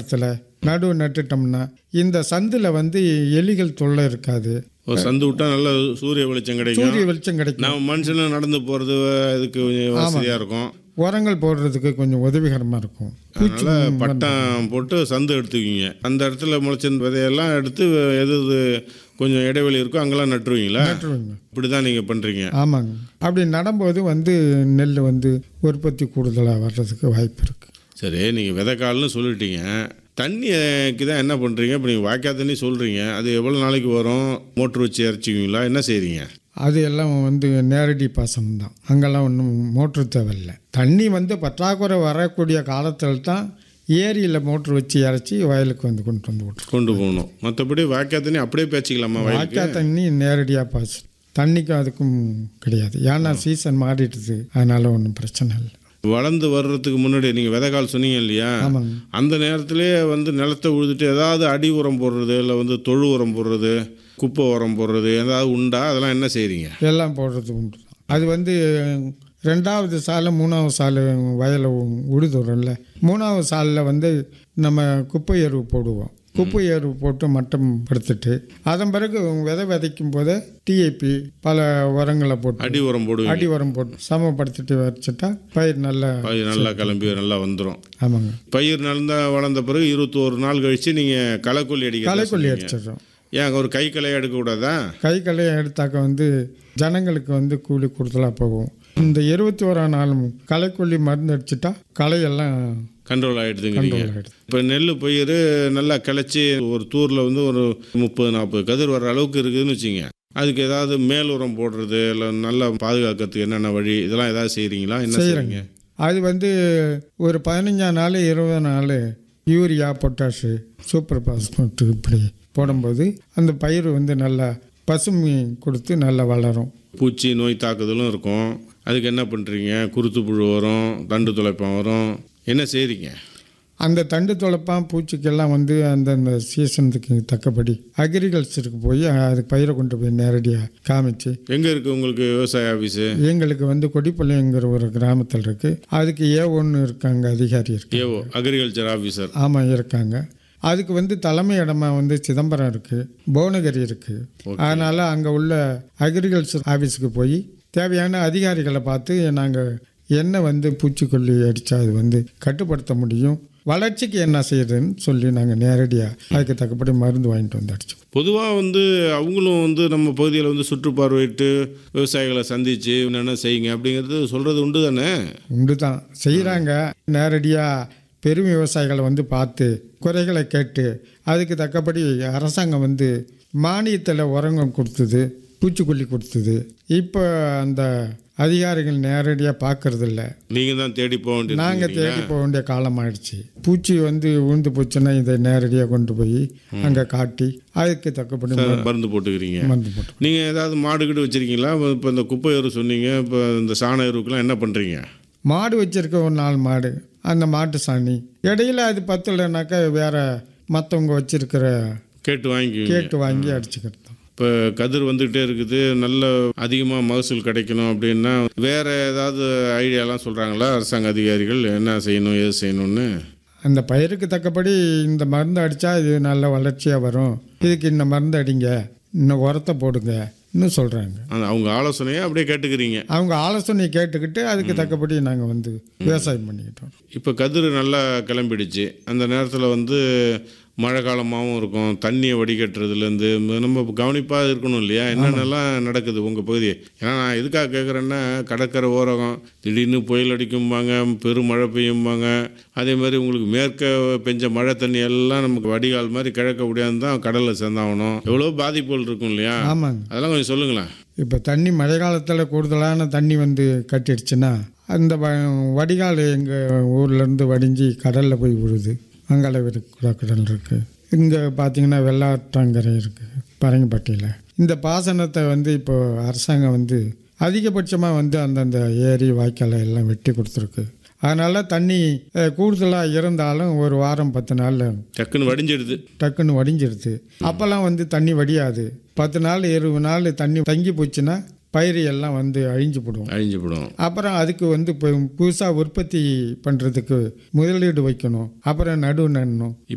இடத்துல நடுவு நட்டுட்டோம்னா இந்த சந்தில் வந்து எலிகள் தொல்லை இருக்காது ஒரு சந்து விட்டா நல்ல சூரிய வெளிச்சம் கிடைக்கும் சூரிய வெளிச்சம் கிடைக்கும் நம்ம மனுஷனும் நடந்து போறது இதுக்கு கொஞ்சம் வசதியா இருக்கும் உரங்கள் போடுறதுக்கு கொஞ்சம் உதவிகரமாக இருக்கும் அதனால பட்டம் போட்டு சந்து எடுத்துக்குவீங்க அந்த இடத்துல முளைச்சிருந்த விதையெல்லாம் எடுத்து எது எது கொஞ்சம் இடைவெளி இருக்கோ அங்கெல்லாம் நட்டுருவீங்களா நட்டுருவீங்க இப்படிதான் நீங்க பண்றீங்க ஆமாங்க அப்படி நடும்போது வந்து நெல் வந்து உற்பத்தி கூடுதலாக வர்றதுக்கு வாய்ப்பு இருக்குது சரி நீங்க விதைக்கால்னு சொல்லிட்டீங்க தண்ணிக்கு தான் என்ன பண்றீங்க இப்போ நீங்க வாய்க்கால் தண்ணி சொல்றீங்க அது எவ்வளவு நாளைக்கு வரும் மோட்டர் வச்சு இறச்சிக்குவீங்களா என்ன செய்றீங்க அது எல்லாம் வந்து நேரடி பாசனம் தான் அங்கெல்லாம் ஒன்றும் மோட்ரு தேவையில்லை தண்ணி வந்து பற்றாக்குறை வரக்கூடிய காலத்தில் தான் ஏரியில் மோட்ரு வச்சு இறச்சி வயலுக்கு வந்து கொண்டு வந்து விட்ருவோம் கொண்டு போகணும் மற்றபடி வாய்க்கால் தண்ணி அப்படியே பேச்சிக்கலாமா வயலுக்கு வாய்க்கால் தண்ணி நேரடியாக பாசு தண்ணிக்கும் அதுக்கும் கிடையாது ஏன்னா சீசன் மாறிடுது அதனால ஒன்றும் பிரச்சனை இல்லை வளர்ந்து வர்றதுக்கு முன்னாடி நீங்கள் விதைக்கால் சொன்னீங்க இல்லையா ஆமாங்க அந்த நேரத்திலே வந்து நிலத்தை உழுதுட்டு ஏதாவது அடி உரம் போடுறது இல்லை வந்து தொழு உரம் போடுறது குப்பை உரம் போடுறது ஏதாவது உண்டா அதெல்லாம் என்ன செய்கிறீங்க எல்லாம் போடுறது உண்டு தான். அது வந்து ரெண்டாவது சாலை மூணாவது சாலை வயலை உழுதுறோம்ல மூணாவது சாலில் வந்து நம்ம குப்பை எருவு போடுவோம் குப்பை எருவு போட்டு மட்டம் படுத்துட்டு அதன் பிறகு விதை விதைக்கும் போதே டிஏபி பல உரங்களை போட்டு அடி உரம் போடுவீங்க அடி உரம் போட்டு சமப்படுத்திட்டு வச்சுட்டா பயிர் நல்லா பயிர் நல்லா கிளம்பி நல்லா வந்துடும் ஆமாங்க பயிர் நல்லா வளர்ந்த பிறகு இருபத்தோரு நாள் கழிச்சு நீங்கள் களைக்கொல்லி அடிக்க களைக்கொல்லி அடிச்சிடுறோம் ஏன் ஒரு கை களையை எடுக்கக்கூடாதா கை களையை எடுத்தாக்க வந்து ஜனங்களுக்கு வந்து கூலி கூடுதலாக போகும் இந்த இருபத்தி ஓராம் நாளும் களைக்கொல்லி மருந்து அடிச்சிட்டா களையெல்லாம் கண்ட்ரோல் ஆகிடுதுங்கிறீங்க control ஆயிடுது. இப்போ நெல் பயிர் நல்லா கிளச்சி ஒரு தூரில் வந்து ஒரு முப்பது நாற்பது கதிர் வர்ற அளவுக்கு இருக்குதுன்னு வச்சுங்க அதுக்கு ஏதாவது மேல் உரம் போடுறது இல்லை நல்லா பாதுகாக்கிறதுக்கு என்னென்ன வழி இதெல்லாம் ஏதாவது செய்கிறீங்களா என்ன செய்கிறீங்க அது வந்து ஒரு பதினஞ்சாம் நாள் இருபது நாள் யூரியா பொட்டாஷு சூப்பர் பாஸ்போர்ட் இப்படி போடும்போது அந்த பயிர் வந்து நல்லா பசுமை கொடுத்து நல்லா வளரும் பூச்சி நோய் தாக்குதலும் இருக்கும் அதுக்கு என்ன பண்ணுறீங்க குருத்து புழு வரும் தண்டு துளைப்பம் வரும் என்ன செய்கிறீங்க அந்த தண்டு துளைப்பான் பூச்சிக்கெல்லாம் வந்து அந்தந்த சீசனுக்கு தக்கபடி அக்ரிகல்ச்சருக்கு போய் அது பயிரை கொண்டு போய் நேரடியாக காமிச்சு எங்கே இருக்குது உங்களுக்கு விவசாய ஆஃபீஸு எங்களுக்கு வந்து கொடிப்பள்ளிங்கிற ஒரு கிராமத்தில் இருக்குது அதுக்கு ஏ ஒன்று இருக்காங்க அதிகாரி இருக்கு ஏஓ அக்ரிகல்ச்சர் ஆஃபீஸர் ஆமாம் இருக்காங்க அதுக்கு வந்து தலைமை இடமா வந்து சிதம்பரம் இருக்குது புவனகிரி இருக்குது அதனால் அங்கே உள்ள அக்ரிகல்ச்சர் ஆஃபீஸுக்கு போய் தேவையான அதிகாரிகளை பார்த்து நாங்கள் என்ன வந்து பூச்சிக்கொல்லி அடித்தா அது வந்து கட்டுப்படுத்த முடியும் வளர்ச்சிக்கு என்ன செய்யுதுன்னு சொல்லி நாங்கள் நேரடியாக அதுக்கு தக்கபடி மருந்து வாங்கிட்டு வந்து அடிச்சோம் பொதுவாக வந்து அவங்களும் வந்து நம்ம பகுதியில் வந்து சுற்றுப்பார்வையிட்டு விவசாயிகளை சந்தித்து என்னென்ன செய்யுங்க அப்படிங்கிறது சொல்கிறது உண்டு தானே உண்டு தான் செய்கிறாங்க நேரடியாக பெரும் விவசாயிகளை வந்து பார்த்து குறைகளை கேட்டு அதுக்கு தக்கபடி அரசாங்கம் வந்து மானியத்தில் உரங்கம் கொடுத்தது பூச்சிக்கொல்லி கொடுத்தது இப்போ அந்த அதிகாரிகள் நேரடியாக பார்க்கறதில்ல நீங்கள் தான் தேடி போக வேண்டியது நாங்கள் தேடி போக வேண்டிய காலம் ஆயிடுச்சு பூச்சி வந்து விழுந்து போச்சுன்னா இதை நேரடியாக கொண்டு போய் அங்கே காட்டி அதுக்கு தக்கபடி மருந்து போட்டுக்கிறீங்க மருந்து போட்டு நீங்கள் ஏதாவது மாடு கீடு வச்சுருக்கீங்களா இப்போ இந்த குப்பை எரு சொன்னீங்க இப்போ இந்த சாண எருவுக்கெல்லாம் என்ன பண்ணுறீங்க மாடு வச்சிருக்க ஒரு நாலு மாடு அந்த மாட்டு சாணி இடையில அது பத்தலைனாக்கா வேற மற்றவங்க வச்சிருக்கிற கேட்டு வாங்கிக்குவீங்க கேட்டு வாங்கி அடிச்சுக்கிறது தான். இப்போ கதிர் வந்துக்கிட்டே இருக்குது நல்ல அதிகமாக மகசூல் கிடைக்கணும் அப்படின்னா வேறு ஏதாவது ஐடியாலாம் சொல்கிறாங்களா அரசாங்க அதிகாரிகள் என்ன செய்யணும் ஏது செய்யணும்னு அந்த பயிருக்கு தக்கபடி இந்த மருந்து அடித்தா இது நல்ல வளர்ச்சியாக வரும் இதுக்கு இந்த மருந்து அடிங்க இன்னும் உரத்தை போடுங்க இன்னும் சொல்கிறாங்க அந்த அவங்க ஆலோசனையை அப்படியே கேட்டுக்கிறீங்க அவங்க ஆலோசனையை கேட்டுக்கிட்டு அதுக்கு தக்கபடி நாங்கள் வந்து விவசாயம் பண்ணிக்கிட்டோம் இப்போ கதிர் நல்லா கிளம்பிடுச்சு அந்த நேரத்தில் வந்து மழை காலமாகவும் இருக்கும் தண்ணியை வடிகட்டுறதுலேருந்து நம்ம கவனிப்பாக இருக்கணும் இல்லையா என்னென்னலாம் நடக்குது உங்கள் பகுதி ஏன்னா நான் எதுக்காக கேட்குறேன்னா கடற்கரை ஓரம் திடீர்னு புயல் அடிக்கும்பாங்க பெரும் மழை பெய்யும்பாங்க அதே மாதிரி உங்களுக்கு மேற்க பெஞ்ச மழை தண்ணி எல்லாம் நமக்கு வடிகால் மாதிரி கிழக்க முடியாது தான் கடலில் சேர்ந்தாகணும் எவ்வளோ பாதிப்புகள் இருக்கும் இல்லையா ஆமாங்க அதெல்லாம் கொஞ்சம் சொல்லுங்களேன் இப்போ தண்ணி மழை காலத்தில் கூடுதலான தண்ணி வந்து கட்டிடுச்சுன்னா அந்த வ- வடிகால் எங்கள் ஊர்லேருந்து வடிஞ்சு கடலில் போய் விழுது மங்களவரி கடல் இருக்குது இங்கே பார்த்தீங்கன்னா வெள்ளாற்றங்கரை இருக்குது பரங்கிப்பட்டியில் இந்த பாசனத்தை வந்து இப்போ அரசாங்கம் வந்து அதிகபட்சமாக வந்து அந்தந்த ஏரி வாய்க்காலை எல்லாம் வெட்டி கொடுத்துருக்கு அதனால் தண்ணி கூடுதலாக இருந்தாலும் ஒரு வாரம் பத்து நாளில் டக்குன்னு வடிஞ்சிடுது டக்குன்னு வடிஞ்சிடுது அப்போல்லாம் வந்து தண்ணி வடியாது பத்து நாள் இருபது நாள் தண்ணி தங்கி போச்சுன்னா பயிர் எல்லாம் வந்து அழிஞ்சு போடும் அழிஞ்சு போடும் அப்புறம் அதுக்கு வந்து இப்போ புதுசாக உற்பத்தி பண்ணுறதுக்கு முதலீடு வைக்கணும் அப்புறம் நடுவு நடணும்